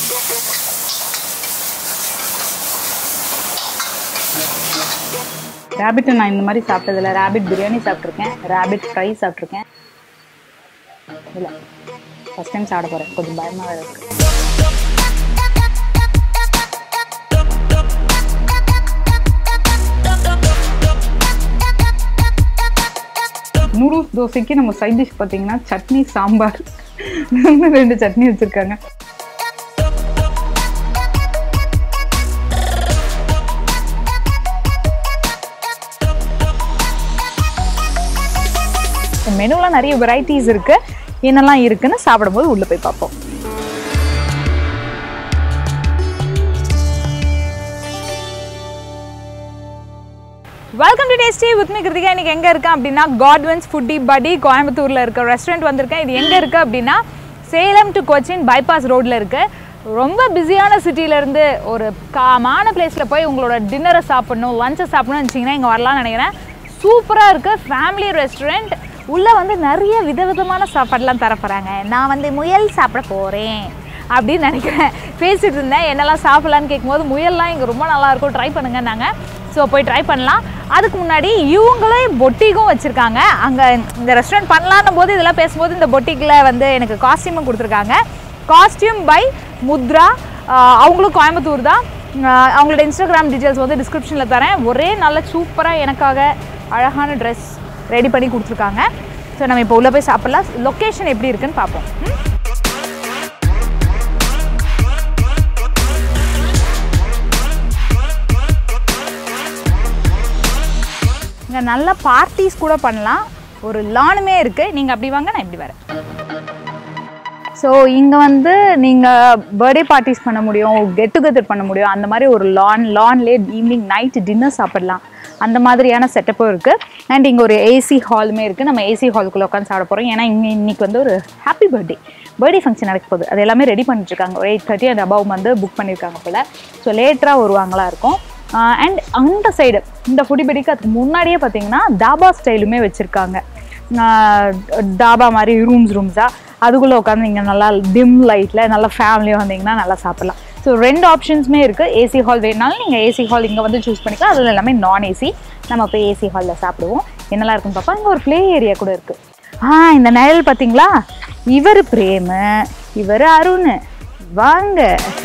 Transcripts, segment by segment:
Rapid நான் இந்த மாதிரி சாப்பிட்டதில்ல ரேபிட் பிரியாணி சாப்பிட்ருக்கேன் ரேபிட் ஃப்ரை சாப்பிட்ருக்கேன் இல்லை ஃபஸ்ட் டைம் சாப்பிட போகிறேன் கொஞ்சம் பயமாக வேறு இருக்கு நூடுல்ஸ் தோசைக்கு நம்ம சைட் டிஷ் பார்த்தீங்கன்னா சட்னி சாம்பார் ரெண்டு சட்னி வச்சுருக்காங்க மெனுவில் நிறைய வெரைட்டிஸ் இருக்கு என்னெல்லாம் இருக்குன்னு சாப்பிடும்போது உள்ள போய் பார்ப்போம் welcome to tasty with me Krithika இன்னைக்கு எங்கே இருக்கேன் அப்படின்னா காட்வன்ஸ் ஃபுட்டி படி கோயம்புத்தூரில் இருக்க ரெஸ்டாரண்ட் வந்திருக்கேன் இது எங்கே இருக்குது அப்படின்னா சேலம் டு கொச்சின் பைபாஸ் ரோட்டில் இருக்குது ரொம்ப பிஸியான சிட்டியிலேருந்து ஒரு காமான பிளேஸில் போய் உங்களோட டின்னரை சாப்பிடணும் லஞ்சை சாப்பிடணும்னு வச்சிங்கன்னா இங்கே வரலாம்னு நினைக்கிறேன் சூப்பராக இருக்குது ஃபேமிலி ரெஸ்டாரண்ட் உள்ளே வந்து நிறைய விதவிதமான சாப்பாடுலாம் தரப்போகிறாங்க நான் வந்து முயல் சாப்பிட போகிறேன் அப்படின்னு நினைக்கிறேன் பேசிட்டு இருந்தேன் என்னெல்லாம் சாப்பிட்லான்னு கேட்கும்போது முயல்லாம் இங்கே ரொம்ப நல்லாயிருக்கும் ட்ரை பண்ணுங்கன்னாங்க ஸோ போய் ட்ரை பண்ணலாம் அதுக்கு முன்னாடி இவங்களே பொட்டிக்கும் வச்சுருக்காங்க அங்கே இந்த ரெஸ்டாரண்ட் பண்ணலான்னும் போது இதெல்லாம் பேசும்போது இந்த பொட்டிக்கில் வந்து எனக்கு காஸ்டியூமும் கொடுத்துருக்காங்க காஸ்டியூம் பை முத்ரா ஆஹ் அவங்களும் கோயம்புத்தூர் தான் ஆஹ் அவங்களோட இன்ஸ்டாகிராம் டீட்டெயில்ஸ் வந்து டிஸ்கிரிப்ஷனில் தரேன் ஒரே நல்ல சூப்பராக எனக்காக அழகான ட்ரெஸ் ரெடி பண்ணி கொடுத்துருக்காங்க ஸோ நம்ம இப்போ உள்ளே போய் சாப்பிட்லாம் லொக்கேஷன் எப்படி இருக்குன்னு பார்ப்போம் ம்? இங்கே நல்ல பார்ட்டிஸ் கூட பண்ணலாம் ஒரு லானுமே இருக்குது நீங்கள் அப்படி வாங்க நான் இப்படி வரேன் ஸோ இங்கே வந்து நீங்கள் பர்த்டே பார்ட்டிஸ் பண்ண முடியும் கெட் டுகெதர் பண்ண முடியும் அந்த மாதிரி ஒரு லான் லான்லேயே ஈவினிங் நைட் டின்னர் சாப்பிடலாம் அந்த மாதிரியான செட்டப்பும் இருக்குது அண்ட் இங்கே ஒரு ஏசி ஹாலுமே இருக்குது நம்ம ஏசி ஹாலுக்குள்ளே உட்காந்து சாப்பிட போகிறோம் ஏன்னா இங்கே இன்னைக்கு வந்து ஒரு ஹாப்பி பர்த்டே பர்த்டே ஃபங்க்ஷன் நடக்க போகுது அது எல்லாமே ரெடி பண்ணிட்டுருக்காங்க ஒரு எயிட் தேர்ட்டி அண்ட் அபவ் வந்து புக் பண்ணியிருக்காங்க போல் ஸோ லேட்டராக வருவாங்களா இருக்கும் அண்ட் அந்த சைடு இந்த ஃபுடிபடிக்கு அதுக்கு முன்னாடியே பார்த்தீங்கன்னா தாபா ஸ்டைலுமே வச்சுருக்காங்க தாபா மாதிரி ரூம்ஸ் ரூம்ஸாக அதுக்குள்ளே உட்காந்து நீங்கள் நல்லா டிம் லைட்டில் நல்லா ஃபேமிலியாக வந்தீங்கன்னா நல்லா சாப்பிட்லாம் ஸோ ரெண்டு ஆப்ஷன்ஸுமே இருக்குது ஏசி ஹால் வேணுனாலும் நீங்கள் ஏசி ஹால் இங்கே வந்து சூஸ் பண்ணிக்கலாம் அதில் எல்லாமே நான் ஏசி நம்ம போய் ஏசி ஹாலில் சாப்பிடுவோம் என்னெல்லாம் இருக்குன்னு பார்ப்போம் இங்கே ஒரு ப்ளே ஏரியா கூட இருக்குது ஆ இந்த நிழல் பார்த்தீங்களா இவர் பிரேமு இவர் அருண் வாங்க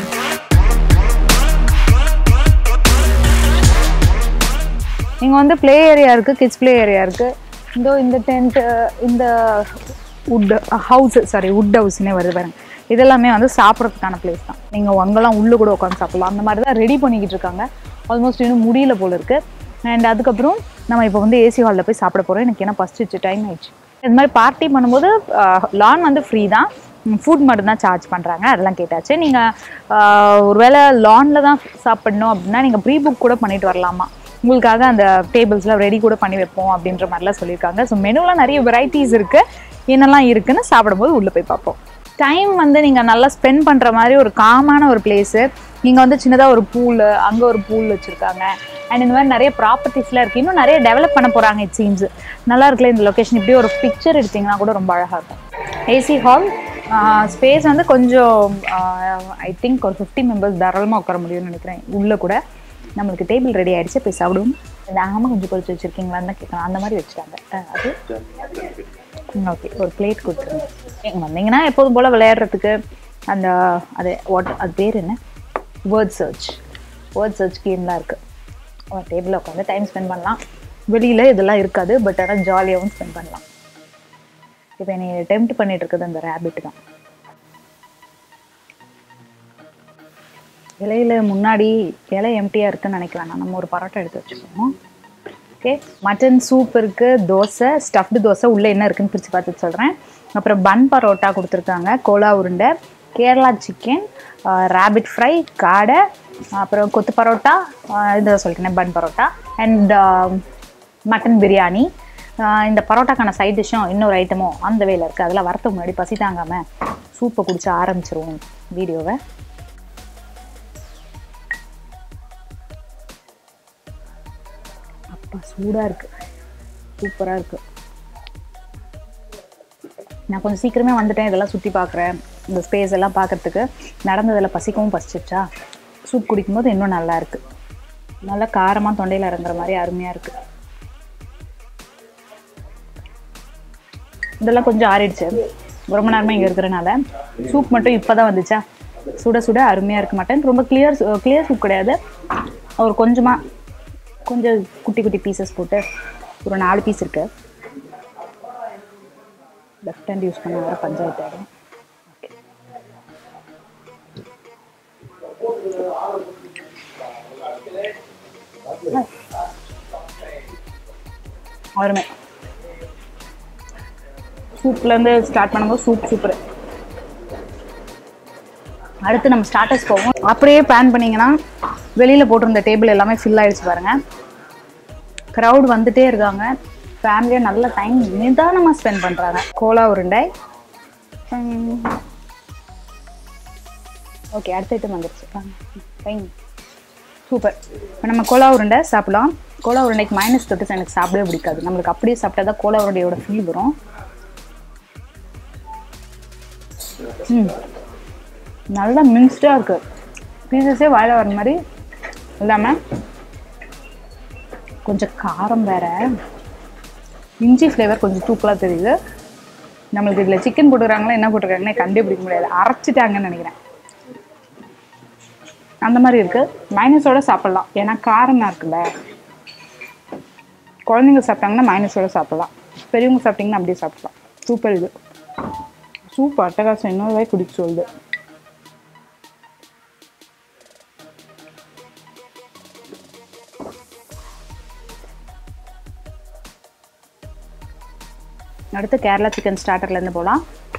இங்கே வந்து ப்ளே ஏரியா இருக்குது கிட்ஸ் ப்ளே ஏரியா இருக்குது இதோ இந்த டென்ட்டு இந்த உட் ஹவுஸ் சாரி உட் ஹவுஸ்னே வருது பாருங்க இதெல்லாமே வந்து சாப்பிட்றதுக்கான பிளேஸ் தான் நீங்கள் அங்கெல்லாம் உள்ளே கூட உட்காந்து சாப்பிடலாம் அந்த மாதிரி தான் ரெடி பண்ணிக்கிட்டு இருக்காங்க ஆல்மோஸ்ட் இன்னும் முடியல போல இருக்குது அண்ட் அதுக்கப்புறம் நம்ம இப்போ வந்து ஏசி ஹாலில் போய் சாப்பிட போகிறோம் எனக்கு ஏன்னா பசிச்சு டைம் ஆயிடுச்சு இது மாதிரி பார்ட்டி பண்ணும்போது லான் வந்து ஃப்ரீ தான் ஃபுட் மட்டும் தான் சார்ஜ் பண்ணுறாங்க அதெல்லாம் கேட்டாச்சு நீங்கள் ஒருவேளை லானில் தான் சாப்பிடணும் அப்படின்னா நீங்கள் ப்ரீ புக் கூட பண்ணிட்டு வரலாமா உங்களுக்காக அந்த டேபிள்ஸ்லாம் ரெடி கூட பண்ணி வைப்போம் அப்படின்ற மாதிரிலாம் சொல்லியிருக்காங்க ஸோ மெனுலாம் நிறைய வெரைட்டிஸ் இருக்குது என்னெல்லாம் இருக்குன்னு சாப்பிடும்போது உள்ளே போய் பார்ப்போம் டைம் வந்து நீங்கள் நல்லா ஸ்பெண்ட் பண்ணுற மாதிரி ஒரு காமான ஒரு பிளேஸு நீங்கள் வந்து சின்னதாக ஒரு பூல் அங்கே ஒரு பூல் வச்சுருக்காங்க அண்ட் இந்த மாதிரி நிறைய ப்ராப்பர்ட்டிஸ்லாம் இருக்குது இன்னும் நிறைய டெவலப் பண்ண போகிறாங்க இட் சீம்ஸ் நல்லா இருக்குல்ல இந்த லொக்கேஷன் இப்படி ஒரு பிக்சர் எடுத்திங்கன்னா கூட ரொம்ப அழகாக இருக்கும் ஏசி ஹால் ஸ்பேஸ் வந்து கொஞ்சம் ஐ திங்க் ஒரு ஃபிஃப்டி மெம்பர்ஸ் தாராளமாக உட்கார முடியும்னு நினைக்கிறேன் உள்ளே கூட நம்மளுக்கு டேபிள் ரெடி ஆயிடுச்சு போய் சாப்பிடுவோம் ஆமாம் கொஞ்சம் பொறிச்சு வச்சுருக்கீங்களான்னு தான் கேட்கலாம் அந்த மாதிரி வச்சுட்டாங்க அஹ் அது ஓகே ஒரு பிளேட் கொடுத்துருங்க நீங்கள் வந்தீங்கன்னா எப்போதும் போல் விளையாடுறதுக்கு அந்த அது வாட் அது பேர் என்ன வேர்ட் சர்ச் வேர்ட் சர்ச் கேம்லாம் இருக்குது டேபிளில் உட்காந்து டைம் ஸ்பெண்ட் பண்ணலாம் வெளியில் இதெல்லாம் இருக்காது பட் ஆனால் ஜாலியாகவும் ஸ்பெண்ட் பண்ணலாம் இப்போ என்னை டெம்ப்ட் பண்ணிட்டு இருக்குது அந்த ரேபிட் தான் இலையில முன்னாடி இலை எம்டியாக இருக்குன்னு நினைக்க வேணாம் நம்ம ஒரு பரோட்டா எடுத்து வச்சுக்கோம் ஓகே மட்டன் சூப் இருக்குது தோசை ஸ்டஃப்டு தோசை உள்ளே என்ன இருக்குன்னு பிரித்து பார்த்து சொல்கிறேன் அப்புறம் பன் பரோட்டா கொடுத்துருக்காங்க கோலா உருண்டை கேரளா சிக்கன் ரேபிட் ஃப்ரை காடை அப்புறம் கொத்து பரோட்டா இதை சொல்லிட்டேன் bun parotta and mutton biryani ah இந்த பரோட்டாக்கான சைட் டிஷ்ஷும் இன்னொரு ஐட்டமும் அந்த வேல இருக்குது அதெல்லாம் வரத்துக்கு முன்னாடி பசி தாங்காமல் சூப்பை குடிச்சு ஆரம்பிச்சிருவோம் வீடியோவை அப்பா சூடாக இருக்கு சூப்பராக இருக்கு நான் கொஞ்சம் சீக்கிரமே வந்துட்டேன் இதெல்லாம் சுற்றி பார்க்குறேன் இந்த ஸ்பேஸ் எல்லாம் பார்க்கறதுக்கு நடந்ததில் பசிக்கவும் பசிச்சிச்சா சூப் குடிக்கும்போது இன்னும் நல்லா இருக்கு நல்லா காரமாக தொண்டையில் இறங்குற மாதிரி அருமையாக இருக்குது இதெல்லாம் கொஞ்சம் ஆறிடுச்சு ரொம்ப நேரமாக இங்கே இருக்கிறனால சூப் மட்டும் இப்போ தான் வந்துச்சா சுட சுட அருமையாக இருக்க மாட்டேன் ரொம்ப கிளியர் கிளியர் சூப் கிடையாது ஒரு கொஞ்சமாக கொஞ்சம் குட்டி குட்டி பீசஸ் போட்டு ஒரு நாலு பீஸ் இருக்கு லெஃப்ட் ஹேண்ட் யூஸ் பண்ண வர பஞ்சாயத்து ஆகிடும் அருமை சூப்லேருந்து ஸ்டார்ட் பண்ணும்போது சூப் சூப்பர் அடுத்து நம்ம ஸ்டார்டர்ஸ் போவோம் அப்படியே பிளான் பண்ணிங்கன்னா வெளியில் போட்டிருந்த டேபிள் எல்லாமே ஃபில் ஆயிடுச்சு பாருங்க க்ரௌட் வந்துட்டே இருக்காங்க ஃபேமிலியாக நல்ல டைம் நிதானமாக ஸ்பெண்ட் பண்ணுறாங்க கோலா உருண்டை ஓகே அடுத்த ஐட்டம் வந்துருச்சு ஃபைன் சூப்பர் இப்போ நம்ம கோலா உருண்டை சாப்பிடலாம் கோலா உருண்டைக்கு மைனஸ் தொட்டு எனக்கு சாப்பிடவே பிடிக்காது நம்மளுக்கு அப்படியே சாப்பிட்டா தான் கோலா உருண்டையோட ஃபீல் வரும் ம் நல்லா மின்ஸ்டாக இருக்கு பீசஸே வாயில வர மாதிரி இல்லாமல் கொஞ்சம் காரம் வேற இஞ்சி ஃப்ளேவர் கொஞ்சம் தூக்கலாக தெரியுது நம்மளுக்கு இதில் சிக்கன் போட்டுக்கிறாங்களா என்ன போட்டுருக்காங்கன்னு கண்டுபிடிக்க முடியாது அரைச்சிட்டாங்கன்னு நினைக்கிறேன் அந்த மாதிரி இருக்கு மைனஸோட சாப்பிட்லாம் ஏன்னா காரமாக இருக்குல்ல குழந்தைங்க சாப்பிட்டாங்கன்னா மைனஸோட சாப்பிட்லாம் பெரியவங்க சாப்பிட்டிங்கன்னா அப்படியே சாப்பிடலாம் சூப்பர் இது சூப் அட்டகாசம் இன்னொரு வாய் குடிக்க சொல்லுது அடுத்து கேரளா சிக்கன் ஸ்டார்டர்லேருந்து போகலாம்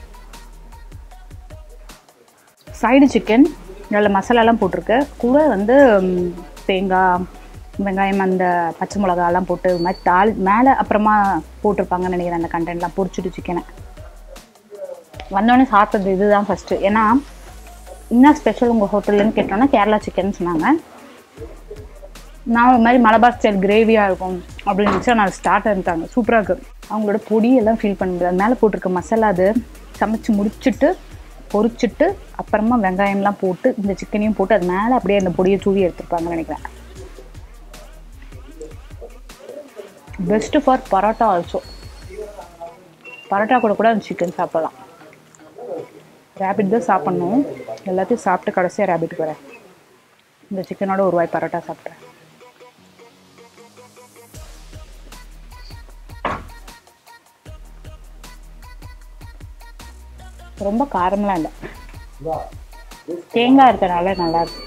சைடு சிக்கன் இதில் மசாலாலாம் போட்டிருக்கு கூட வந்து ம், தேங்காய் வெங்காயம் அந்த பச்சை மிளகாலாம் போட்டு ஒரு மாதிரி தாள் மேலே அப்புறமா போட்டிருப்பாங்கன்னு நினைக்கிறேன் அந்த கண்டென்ட்லாம் பொரிச்சிட்டு சிக்கனை வந்தோடனே சாப்பிட்டது இதுதான் ஃபஸ்ட்டு ஏன்னா என்ன ஸ்பெஷல் உங்கள் ஹோட்டல்னு கேட்டோன்னா கேரளா சிக்கன் சொன்னாங்க நான் ஒரு மாதிரி மலபார் ஸ்டைல் கிரேவியாக இருக்கும் அப்படின்னு நினச்சா நான் ஸ்டார்ட் இருந்தாங்க சூப்பராக இருக்கு அவங்களோட பொடி எல்லாம் ஃபீல் பண்ண முடியாது மேலே போட்டிருக்க மசாலா அது சமைச்சு முடிச்சுட்டு பொரிச்சிட்டு அப்புறமா வெங்காயம்லாம் போட்டு இந்த சிக்கனையும் போட்டு அது மேலே அப்படியே அந்த பொடியை தூவி எடுத்துருப்பாங்கன்னு நினைக்கிறேன் best for parotta also parotta கூட கூட அந்த சிக்கன் சாப்பிடலாம் ரேபிட் தான் சாப்பிட்ணும் எல்லாத்தையும் சாப்பிட்டு கடைசியாக ரேபிட் வரேன் இந்த சிக்கனோட ஒரு வாய் பரோட்டா சாப்பிட்றேன் ரொம்ப காரம்லாம் இல்லை தேங்காய் இருக்கனால நல்லா இருக்கு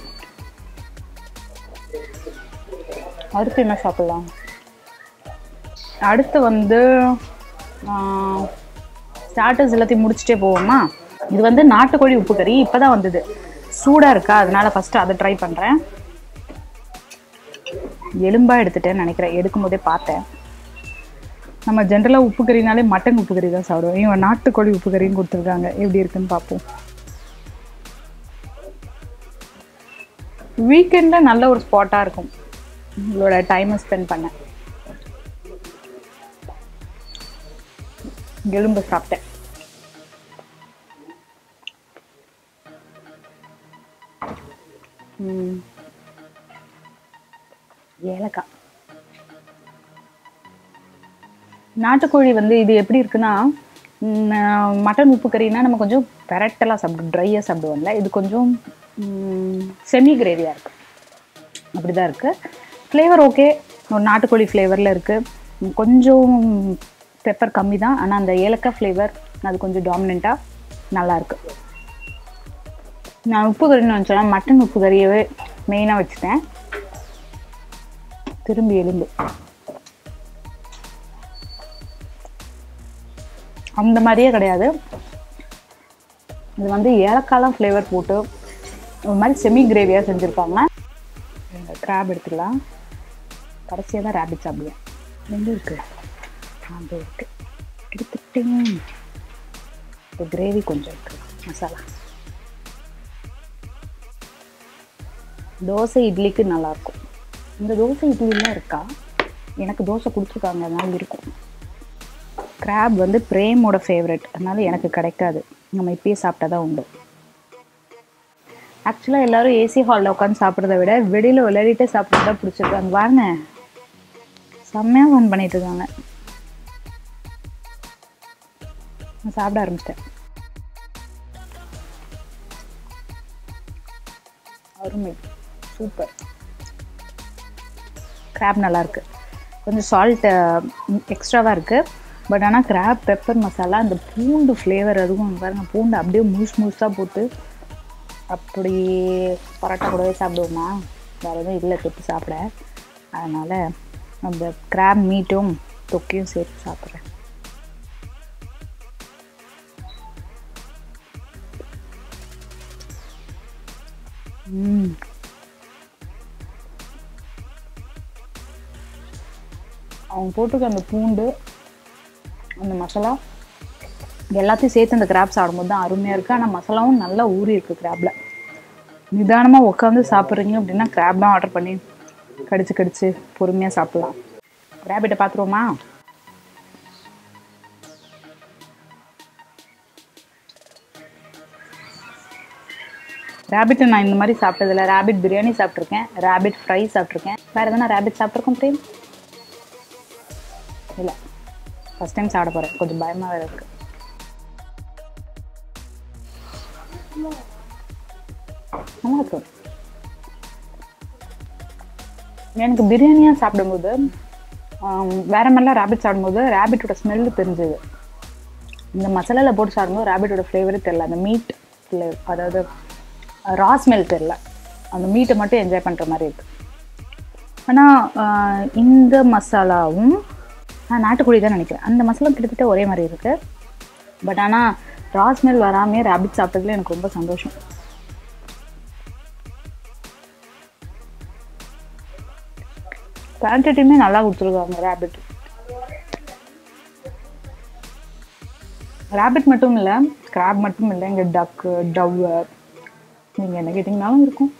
அடுத்து என்ன சாப்பிடலாம் அடுத்து வந்து ஸ்டார்டர்ஸ் எல்லாத்தையும் முடிச்சுட்டே போவோமா இது வந்து நாட்டுக்கோழி உப்பு கறி இப்போதான் வந்தது சூடாக இருக்கா அதனால ஃபஸ்ட்டு அதை ட்ரை பண்ணுறேன் எலும்பா எடுத்துட்டேன்னு நினைக்கிறேன் எடுக்கும்போதே பார்த்தேன் நம்ம ஜென்ரலாக உப்பு கறினாலே மட்டன் உப்பு கறி தான் சாப்பிடுவோம் இவன் நாட்டுக்கோழி உப்பு கறியும் கொடுத்துருக்காங்க எப்படி இருக்குன்னு பார்ப்போம் வீக்கெண்டில் நல்ல ஒரு ஸ்பாட்டாக இருக்கும் உங்களோட டைமை ஸ்பெண்ட் பண்ண எலும்பு சாப்பிட்டேன் ம். ஏலக்காய் நாட்டுக்கோழி வந்து இது எப்படி இருக்குன்னா ம், மட்டன் உப்பு கறினா நம்ம கொஞ்சம் பெரட்டலாக சாப்பிடுவோம் ட்ரையாக சாப்பிடுவோம்ல இது கொஞ்சம் செமி கிரேவியாக இருக்கு அப்படி தான் இருக்குது ஃப்ளேவர் ஓகே ஒரு நாட்டுக்கோழி ஃப்ளேவரில் இருக்குது கொஞ்சம் பெப்பர் கம்மி தான் ஆனால் அந்த ஏலக்காய் ஃப்ளேவர் அது கொஞ்சம் டாமினண்ட்டாக நல்லாயிருக்கு நான் உப்பு கறின்னு நினச்சேன்னா மட்டன் உப்பு கறியவே மெயினாக வச்சுட்டேன் திரும்பி எலும்பு அந்த மாதிரியே கிடையாது இது வந்து ஏலக்காய்லாம் ஃப்ளேவர் போட்டு ஒரு மாதிரி செமி கிரேவியாக செஞ்சுருப்பாங்க கிராப் எடுத்துக்கலாம் கடைசியாக தான் ரேபிட் சாப்பிடுவேன் எங்கே இருக்கு அது இருக்கு எடுத்துட்டேன் இப்போ கிரேவி கொஞ்சம் இருக்கு மசாலா தோசை இட்லிக்கு நல்லாயிருக்கும் இந்த தோசை இட்லிலாம் இருக்கா எனக்கு தோசை கொடுத்துருக்காங்க அதனால இருக்கும் கிராப் வந்து பிரேமோட ஃபேவரட் அதனால எனக்கு கிடைக்காது நம்ம இப்பயே சாப்பிட்டா தான் உண்டு ஆக்சுவலாக எல்லாரும் ஏசி ஹாலில் உட்காந்து சாப்பிட்றத விட வெளியில் விளையாடிட்டே சாப்பிட்றது தான் பிடிச்சிருக்கு அங்கே பாருங்க செம்மையாக ஃபன் பண்ணிட்டு இருக்காங்க நான் சாப்பிட ஆரம்பிச்சிட்டேன் அருமை சூப்பர் கிராப் நல்லா இருக்கு கொஞ்சம் சால்ட் எக்ஸ்ட்ராவாக இருக்குது பட் ஆனால் கிராப் பெப்பர் மசாலா அந்த பூண்டு ஃப்ளேவர் அதுவும் பாருங்க பூண்டு அப்படியே முழுசு முழுசாக போட்டு அப்படியே பரோட்டா கூடவே சாப்பிடுவோமா வேறு எதுவும் இல்லை தொட்டு சாப்பிட அதனால் அந்த கிராப் மீட்டும் தொக்கையும் சேர்த்து சாப்பிட்றேன் ம் அவங்க போட்டிருக்க அந்த பூண்டு அந்த மசாலா எல்லாத்தையும் சேர்த்து அந்த கிராப் சாப்பிடும்போது தான் அருமையாக இருக்குது ஆனால் மசாலாவும் நல்லா ஊறி இருக்குது கிராப்பில் நிதானமாக உட்காந்து சாப்பிட்றீங்க அப்படின்னா கிராப் தான் ஆர்டர் பண்ணி கடிச்சு கடிச்சு பொறுமையாக சாப்பிட்லாம் ரேபிட்டை பார்த்துருவோமா ரேபிட்டை நான் இந்த மாதிரி சாப்பிட்டதில்ல ரேபிட் பிரியாணி சாப்பிட்ருக்கேன் ரேபிட் ஃப்ரை சாப்பிட்ருக்கேன் வேறு எதனா ரேபிட் சாப்பிட்ருக்கோம் பிரேம் இல்லை ஃபஸ்ட் டைம் சாப்பிட போகிறேன் கொஞ்சம் பயமாக வேறு இருக்குது நல்லா இருக்கும் எனக்கு பிரியாணியாக சாப்பிடும்போது ஆம், வேற மாதிரிலாம் ரேபிட் சாப்பிடும்போது ரேபிட்டோட ஸ்மெல்லு தெரிஞ்சது இந்த மசாலாவில் போட்டு சாப்பிடும்போது ரேபிட்டோட ஃப்ளேவரே தெரில அந்த மீட் ஃப்ளேவர் அதாவது ரா ஸ்மெல் தெரில அந்த மீட்டை மட்டும் என்ஜாய் பண்ணுற மாதிரி இருக்கு ஆனால் இந்த மசாலாவும் நான் நாட்டுக்கோழி தான் நினைக்கிறேன் அந்த மசாலா கிட்டத்தட்ட ஒரே மாதிரி இருக்கு பட் ஆனால் ரா ஸ்மெல் வராமே ரேபிட் சாப்பிட்டதுல எனக்கு ரொம்ப சந்தோஷம் குவான்டிட்டியுமே நல்லா கொடுத்துருக்காங்க ரேபிட் ரேபிட் மட்டும் இல்லை கிராப் மட்டும் இல்லை இங்கே டக்கு டவ்வு நீங்கள் என்ன கேட்டிங்கனாலும் இருக்கும்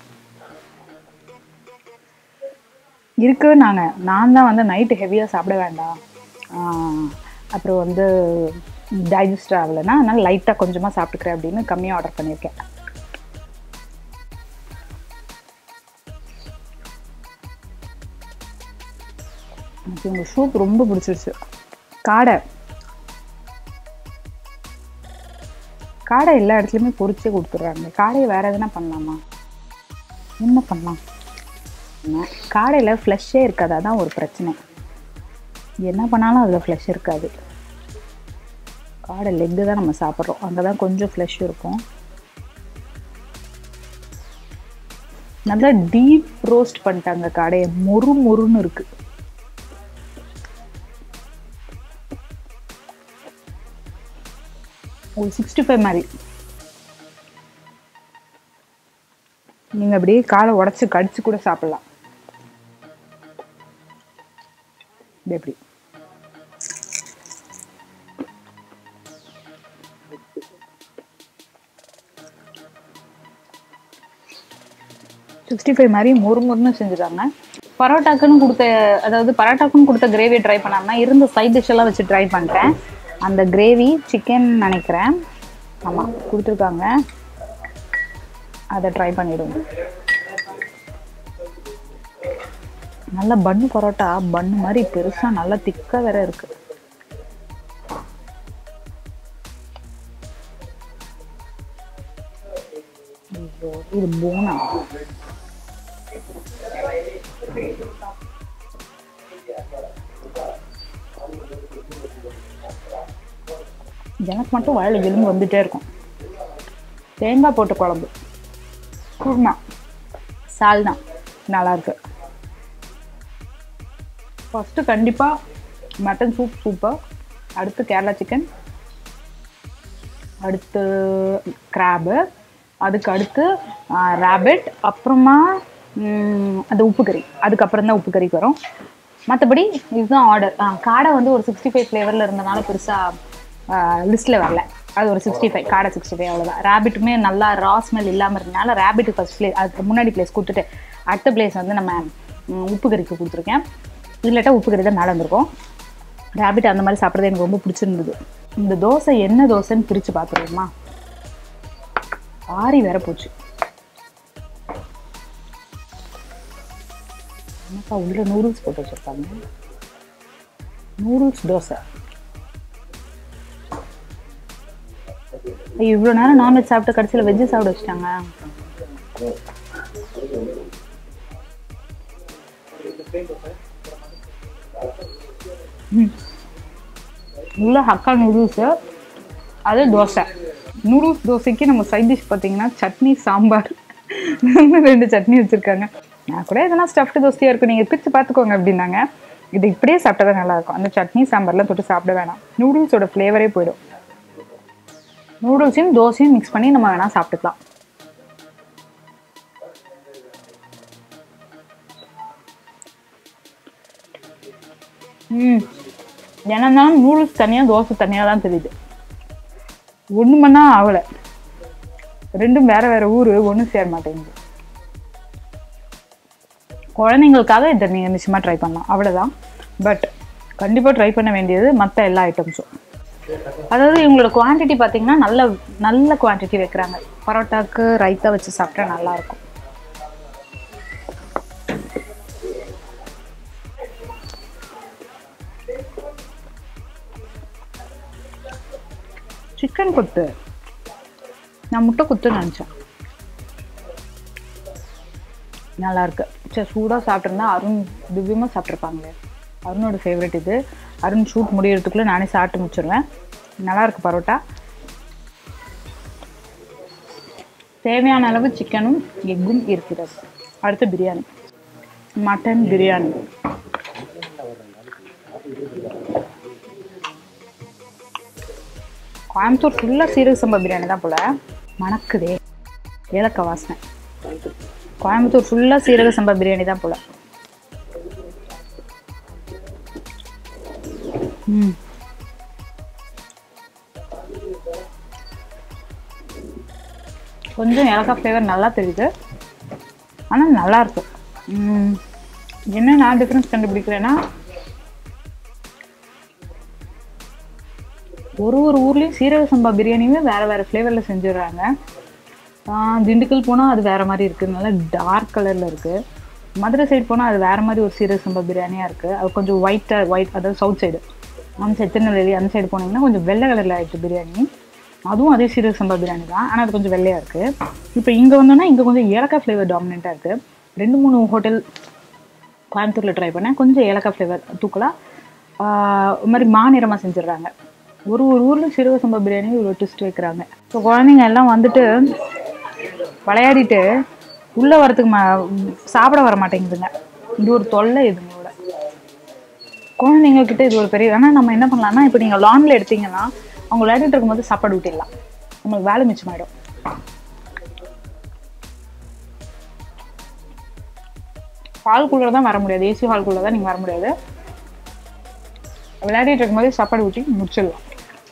இருக்கு நாங்கள் நான் தான் வந்து நைட்டு ஹெவியாக சாப்பிட வேண்டாம் ஆஹ் அப்புறம் வந்து டைஜஸ்ட் ஆகலைன்னா அதனால் லைட்டாக கொஞ்சமாக சாப்பிட்டுக்கிறேன் அப்படின்னு கம்மியாக ஆர்டர் பண்ணியிருக்கேன் எனக்கு இந்த சூப் ரொம்ப பிடிச்சிருச்சு காடை காடை எல்லா இடத்துலையுமே பொரிச்சே கொடுத்துட்றாங்க காடையை வேற எதுனா பண்ணலாமா என்ன பண்ணலாம் என்ன, காடையில் ஃப்ளஷ்ஷே இருக்காது அதான் ஒரு பிரச்சனை என்ன பண்ணாலும் அதில் ஃப்ளஷ் இருக்காது காடை லெக்கு தான் நம்ம சாப்பிட்றோம் அங்கே தான் கொஞ்சம் ஃப்ளஷ் இருக்கும் நல்லா டீப் ரோஸ்ட் பண்ணிட்டாங்க காடையை மொறு மொறுன்னு இருக்கு ஒரு சிக்ஸ்டி ஃபைவ் மாதிரி நீங்கள் அப்படியே காலை உடச்சி கடிச்சு கூட சாப்பிடலாம் இது எப்படி சிக்ஸ்டி ஃபைவ் மாதிரி மொறு மொறுன்னு செஞ்சுட்டாங்க பரோட்டாக்குன்னு கொடுத்த அதாவது பரோட்டாக்குன்னு கொடுத்த கிரேவியை ட்ரை பண்ணாம இருந்த சைட் டிஷ் எல்லாம் வச்சு ட்ரை பண்ணிட்டேன் அந்த கிரேவி சிக்கன் நினைக்கிறேன் ஆமாம் கொடுத்துருக்காங்க அதை ட்ரை பண்ணிவிடுவோம் நல்ல பன்னு பரோட்டா பன்னு மாதிரி பெருசாக நல்லா திக்காக வேற இருக்கு ஐயோ, இது போனா எனக்கு மட்டும் வாயில் எலும்பு வந்துட்டே இருக்கும் தேங்காய் போட்ட குழம்பு குருமா சால்னா நல்லா இருக்கு ஃபஸ்ட்டு கண்டிப்பாக மட்டன் சூப் சூப்பர் அடுத்து கேரளா சிக்கன் அடுத்து கிராபு அதுக்கு அடுத்து ரேபிட் அப்புறமா ம், அந்த உப்பு கறி அதுக்கப்புறம் தான் உப்பு கறிக்கு வரும் மற்றபடி இதுதான் ஆர்டர் காடை வந்து ஒரு சிக்ஸ்டி ஃபைவ் ஃப்ளேவரில் இருந்தனால பெருசாக லிஸ்ட்டில் வரல அது ஒரு சிக்ஸ்டி ஃபைவ் காடை சிக்ஸ்டி ஃபைவ் அவ்வளோதான் ரேபிட்டுமே நல்லா ரா ஸ்மெல் இல்லாமல் இருந்தனால ரேபிட்டு ஃபஸ்ட் ப்ளேஸ் அதுக்கு முன்னாடி பிளேஸ் கொடுத்துட்டு அடுத்த பிளேஸ் வந்து நம்ம ம், உப்பு கறிக்கு கொடுத்துருக்கேன் இல்லாட்டா உப்பு கறி தான் மேலே வந்திருக்கும் ரேபிட் அந்த மாதிரி சாப்பிட்றது எனக்கு ரொம்ப பிடிச்சிருந்தது இந்த தோசை என்ன தோசைன்னு பிரித்து பார்த்துருவோமா ஆறி வேற போச்சு என்னப்பா உள்ள நூடுல்ஸ் போட்டு வச்சுருக்காங்க நூடுல்ஸ் தோசை ஐயோ இவ்வளோ நேரம் நான்வெஜ் சாப்பிட்டு கடைசியில் வெஜ்ஜு சாப்பிட வச்சுட்டாங்க ம். உள்ள ஹக்கா நூடுல்ஸு அது தோசை நூடுல்ஸ் தோசைக்கு நம்ம சைட் டிஷ் பார்த்தீங்கன்னா சட்னி சாம்பார் இன்னும் ரெண்டு சட்னி வச்சுருக்காங்க நான் கூட எதனா ஸ்டஃப்டு தோசையாக இருக்கும் நீங்கள் பிரித்து பார்த்துக்கோங்க அப்படின்னாங்க இது இப்படியே சாப்பிட்டா தான் நல்லாயிருக்கும் அந்த சட்னி சாம்பார்லாம் தொட்டு சாப்பிட வேணாம் நூடுல்ஸோட ஃப்ளேவரே போயிடும் நூடுல்ஸையும் தோசையும் மிக்ஸ் பண்ணி நம்ம வேணால் சாப்பிட்டுக்கலாம் ம் என்ன இருந்தாலும் நூடுல்ஸ் தனியாக தோசை தனியாக தான் தெரியுது ஒன்று மணி ஆகலை ரெண்டும் வேற வேற ஊர் ஒன்றும் சேர மாட்டேங்குது குழந்தைங்களுக்காக இதை நீங்கள் நிச்சயமாக ட்ரை பண்ணலாம் அவ்வளோதான் பட் கண்டிப்பாக ட்ரை பண்ண வேண்டியது மற்ற எல்லா ஐட்டம்ஸும் அதாவது இவங்களோட குவான்டிட்டி பார்த்தீங்கன்னா நல்ல நல்ல குவான்டிட்டி வைக்கிறாங்க பரோட்டாக்கு ரைத்தா வச்சு சாப்பிட்டா நல்லாயிருக்கும் சிக்கன் கொத்து நான் முட்டை குத்து நினச்சேன் நல்லா இருக்கு சரி சூடாக சாப்பிட்ருந்தா அருண் திவ்யமாக சாப்பிட்ருப்பாங்களே அருணோட ஃபேவரட் இது அருண் ஷூட் முடியறதுக்குள்ளே நானே சாப்பிட்டு முடிச்சிடுவேன் நல்லா இருக்கு பரோட்டா தேவையான அளவு சிக்கனும் எக்கும் இருக்கிறது அடுத்து பிரியாணி மட்டன் பிரியாணி கோயம்புத்தூர் ஃபுல்லாக சீரக சம்பா பிரியாணி தான் போல மணக்குதே ஏலக்காய் வாசனை கோயம்புத்தூர் ஃபுல்லாக சீரக சம்பா பிரியாணி தான் போல ம் கொஞ்சம் ஏலக்காய் ஃப்ளேவர் நல்லா தெரியுது ஆனால் நல்லா இருக்கு ம், என்ன நான் டிஃப்ரென்ஸ் கண்டுபிடிக்கிறேன்னா ஒரு ஒரு ஊர்லேயும் சீரக சம்பா பிரியாணியுமே வேறு வேறு ஃப்ளேவரில் செஞ்சிடுறாங்க ஆஹ் திண்டுக்கல் போனால் அது வேறு மாதிரி இருக்குது நல்லா டார்க் கலரில் இருக்குது மதுரை சைடு போனால் அது வேறு மாதிரி ஒரு சீரக சம்பா பிரியாணியாக இருக்குது அது கொஞ்சம் ஒயிட்டாக ஒயிட் அதாவது சவுத் சைடு அந்த சைடு திருநெல்வேலி அந்த சைடு போனீங்கன்னா கொஞ்சம் வெள்ளை கலரில் ஆயிடுச்சு பிரியாணி அதுவும் அதே சீரக சம்பா பிரியாணி தான் ஆனால் அது கொஞ்சம் வெள்ளையாக இருக்குது இப்போ இங்கே வந்தோன்னா இங்கே கொஞ்சம் ஏலக்காய் ஃப்ளேவர் டாமினண்ட்டாக இருக்குது ரெண்டு மூணு ஹோட்டல் கோயம்புத்தூரில் ட்ரை பண்ணேன் கொஞ்சம் ஏலக்காய் ஃப்ளேவர் தூக்கலாக ஒரு மாதிரி மாநிறமாக செஞ்சிடுறாங்க ஒரு ஒரு ஊரில் சீரக சம்பா பிரியாணி ஒரு ட்விஸ்ட் வைக்கிறாங்க இப்போ குழந்தைங்க எல்லாம் வந்துட்டு விளையாடிட்டு உள்ளே வரத்துக்கு மா சாப்பிட வர மாட்டேங்குதுங்க இது ஒரு தொல்லை இதுங்களோட குழந்தைங்க கிட்ட இது ஒரு பெரிய ஆனால் நம்ம என்ன பண்ணலாம்னா இப்போ நீங்கள் லான்ல எடுத்தீங்கன்னா அவங்க விளையாடிட்டு இருக்கும்போது சாப்பாடு ஊட்டிடலாம் நம்மளுக்கு வேலை மிச்சமாயிடும் ஹால்குள்ளே தான் வர முடியாது ஏசி ஹால்குள்ளே தான் நீங்கள் வர முடியாது விளையாடிட்டு இருக்கும்போதே சாப்பாடு ஊட்டி முடிச்சிடலாம்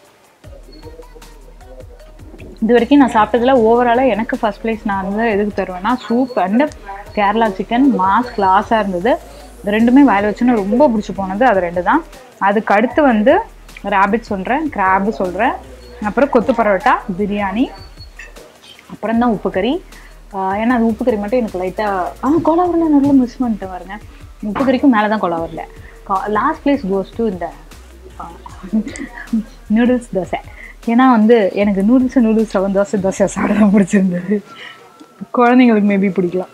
இது வரைக்கும் நான் சாப்பிட்டதுல ஓவராலாக எனக்கு ஃபர்ஸ்ட் ப்ளேஸ் நான் வந்து எதுக்கு தருவேன்னா soup and Kerala chicken mass கிளாஸாக இருந்தது இது ரெண்டுமே வாயில் வச்சுன்னு ரொம்ப பிடிச்சி போனது அது ரெண்டு தான் அதுக்கு அடுத்து வந்து ரேபிட் சொல்கிறேன் கிராபு சொல்கிறேன் அப்புறம் கொத்து பரோட்டா பிரியாணி அப்புறம் தான் உப்பு கறி ஆஹ் ஏன்னா அது உப்பு கறி மட்டும் எனக்கு லைட்டாக ஆ கோலா வரல நல்லா மிஸ் பண்ணிட்டு பாருங்க உப்பு கறிக்கும் மேலே தான் கோலா வரல லாஸ்ட் பிளேஸ் கோஸ் டு இந்த நூடுல்ஸ் தோசை ஏன்னா வந்து எனக்கு noodles noodles seven dosa dosa சாப்பிட பிடிச்சிருந்தது குழந்தைங்களுக்கு மேபி பிடிக்கலாம்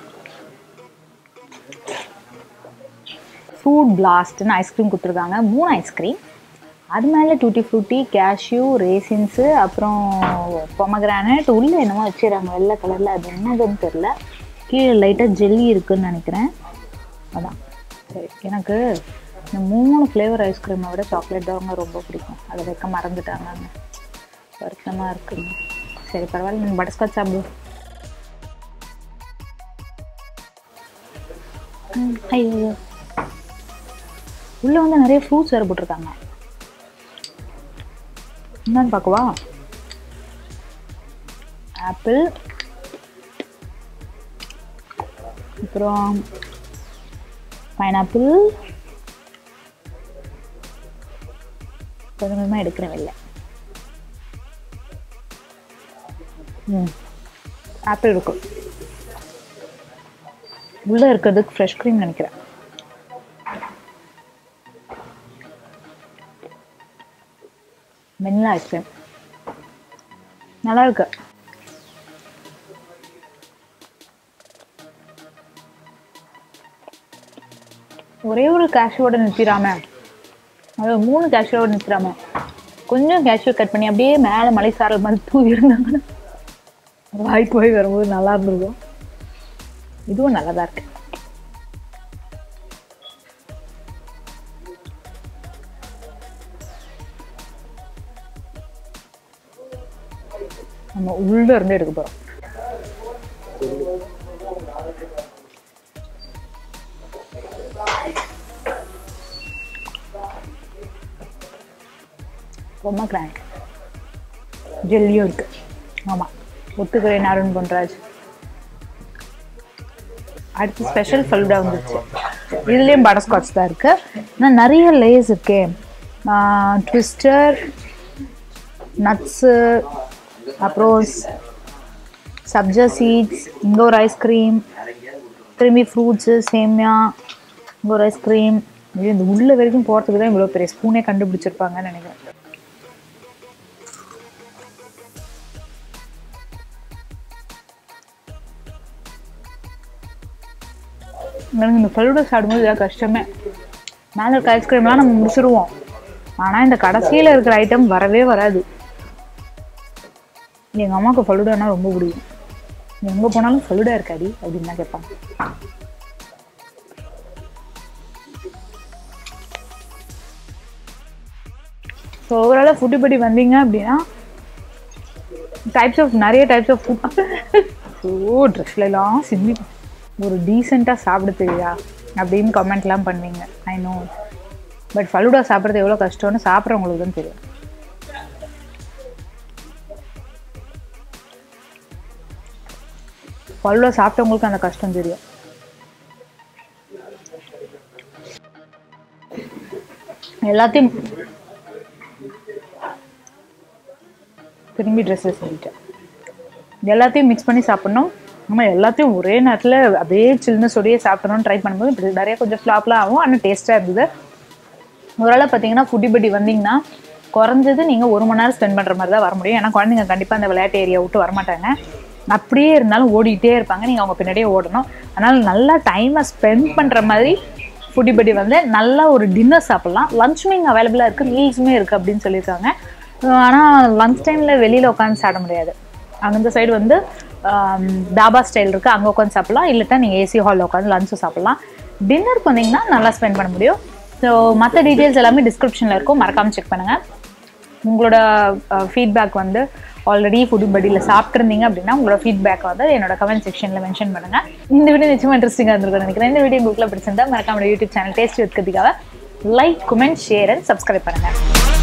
ஃப்ரூட் பிளாஸ்ட்னு ஐஸ்கிரீம் கொடுத்துருக்காங்க மூணு ஐஸ்கிரீம் அது மேலே டூட்டி ஃப்ரூட்டி கேஷ்யூ ரேசின்ஸு அப்புறம் பொமக்ரானட் உள்ளே என்னமோ வச்சுறாங்க வெள்ளை கலரில் அது என்னதுன்னு தெரில கீழே லைட்டாக ஜெல்லி இருக்குன்னு நினைக்கிறேன் அதான் சரி எனக்கு இந்த மூணு ஃப்ளேவர் ஐஸ்கிரீமை விட சாக்லேட் தாங்க ரொம்ப பிடிக்கும் அதை வைக்க மறந்துட்டாங்க வருத்தமாக இருக்குங்க சரி பரவாயில்ல நீங்கள் பட்டர்ஸ்காட்ச் சாப்பிடு ம், ஐயோ உள்ளே வந்து நிறைய ஃப்ரூட்ஸ் வேறு போட்டிருக்காங்க என்னன்னு பார்க்கவா ஆப்பிள் அப்புறம் பைனாப்பிள் கொஞ்சம் கொஞ்சமாக எடுக்கிறேன் வெளில ம் ஆப்பிள் இருக்கும் உள்ளே இருக்கிறதுக்கு ஃப்ரெஷ் க்ரீம் நினைக்கிறேன் வெண்ணிலா ஐஸ்கிரீம் நல்லா இருக்கு ஒரே ஒரு கேஷ்யூவோட நிறுத்திடாம அது மூணு கேஷ்யூவோட நிறுத்திடாம கொஞ்சம் கேஷ்யூ கட் பண்ணி அப்படியே மேலே மலை சாரல் மாதிரி தூவி இருந்தாங்கன்னா வாய்க்கு போய் வரும்போது நல்லா இருந்திருக்கும் இதுவும் நல்லா தான் இருக்கு நம்ம உள்ள இருந்து எடுக்க போறோம் ரொம்ப கிராண்ட் ஜெல்லியும் இருக்கு ஆமா ஒத்துக்கிறேன் அருண் பொன்ராஜ் அடுத்து ஸ்பெஷல் ஃபல்டா வந்துச்சு இதுலேயும் பட்டர்ஸ்காட்ச் தான் இருக்கு ஆனால் நிறைய லேஸ் இருக்கே ட்விஸ்டர் நட்ஸு அப்புறம் சப்ஜா சீட்ஸ் இங்கே ஒரு ஐஸ்கிரீம் திரும்பி ஃப்ரூட்ஸு சேமியா இங்கே ஒரு ஐஸ்கிரீம் இது இந்த உள்ள வரைக்கும் போகிறதுக்கு தான் இவ்வளோ பெரிய ஸ்பூனே கண்டுபிடிச்சிருப்பாங்கன்னு நினைக்கிறேன் எனக்கு இந்த ஃபலூடா சாப்பிடும்போது இதாக கஷ்டமே மேலே இருக்க ஐஸ்கிரீம்லாம் நம்ம முடிச்சிருவோம் ஆனால் இந்த கடைசியில் இருக்கிற ஐட்டம் வரவே வராது எங்கள் அம்மாவுக்கு ஃபலூடானா ரொம்ப பிடிக்கும் எங்கே போனாலும் ஃபலூடா இருக்காடி அப்படின்னு தான் கேட்பாங்க ஸோ ஓவராலாக ஃபுட்டு படி வந்தீங்க அப்படின்னா டைப்ஸ் ஆஃப் நிறைய டைப்ஸ் ஆஃப் ஃபுட் ஓ ட்ரெஸ்லலாம் சிந்தி ஒரு டீசெண்டாக சாப்பிட தெரியா அப்படின்னு கமெண்ட்லாம் பண்ணுவீங்க ஐ நோ பட் ஃபலூடா சாப்பிட்றது எவ்வளோ கஷ்டம்னு சாப்பிட்றவங்களுக்கு தான் தெரியும் ஃபலூடா சாப்பிட்டவங்களுக்கு அந்த கஷ்டம் தெரியும் எல்லாத்தையும் திரும்பி ட்ரெஸ்ஸில் சொல்லிட்டேன் எல்லாத்தையும் மிக்ஸ் பண்ணி சாப்பிட்ணும் நம்ம எல்லாத்தையும் ஒரே நேரத்தில் அப்படியே சில்னஸோடயே சாப்பிடணும்னு ட்ரை பண்ணும்போது இப்படி நிறைய கொஞ்சம் ஃப்ளாப்லாம் ஆகும் ஆனால் டேஸ்ட்டாக இருந்தது ஓரளவு பார்த்தீங்கன்னா ஃபுட்டி பட்டி வந்தீங்கன்னா குறைஞ்சது நீங்கள் ஒரு மணி நேரம் ஸ்பெண்ட் பண்ணுற மாதிரி தான் வர முடியும் ஏன்னா குழந்தைங்க கண்டிப்பாக அந்த விளையாட்டு ஏரியா விட்டு வரமாட்டாங்க அப்படியே இருந்தாலும் ஓடிக்கிட்டே இருப்பாங்க நீங்கள் அவங்க பின்னாடியே ஓடணும் அதனால் நல்லா டைமை ஸ்பெண்ட் பண்ணுற மாதிரி ஃபுட்டி பட்டி வந்து நல்ல ஒரு டின்னர் சாப்பிட்லாம் லஞ்சுமே இங்கே அவைலபிளாக இருக்குது மீல்ஸுமே இருக்குது அப்படின்னு சொல்லியிருக்காங்க ஆனால் லஞ்ச் டைமில் வெளியில் உட்காந்து சாப்பிட முடியாது அந்த சைடு வந்து ஆம், தாபா ஸ்டைல் இருக்குது அங்கே உட்காந்து சாப்பிட்லாம் இல்லட்டா நீங்கள் ஏசி ஹாலில் உட்காந்து லஞ்சும் சாப்பிட்லாம் டின்னருக்கு வந்தீங்கன்னா நல்லா ஸ்பெண்ட் பண்ண முடியும் ஸோ மற்ற டீட்டெயில்ஸ் எல்லாமே டிஸ்கிரிப்ஷனில் இருக்கும் மறக்காமல் செக் பண்ணுங்கள் உங்களோட ஃபீட்பேக் வந்து ஆல்ரெடி ஃபுட் படியில் சாப்பிட்ருந்தீங்க அப்படின்னா உங்களோட ஃபீட்பேக் வந்து என்னோட கமெண்ட் செக்ஷனில் மென்ஷன் பண்ணுங்கள் இந்த வீடியோ நிச்சயமாக இன்ட்ரெஸ்டிங்காக இருந்திருக்கும் நினைக்கிறேன் இந்த வீடியோ உங்களுக்கு பிடிச்சிருந்தா மறக்காம யூடியூப் சேனல் டேஸ்ட் விற்கிறதுக்காக like comment share and subscribe பண்ணுங்கள்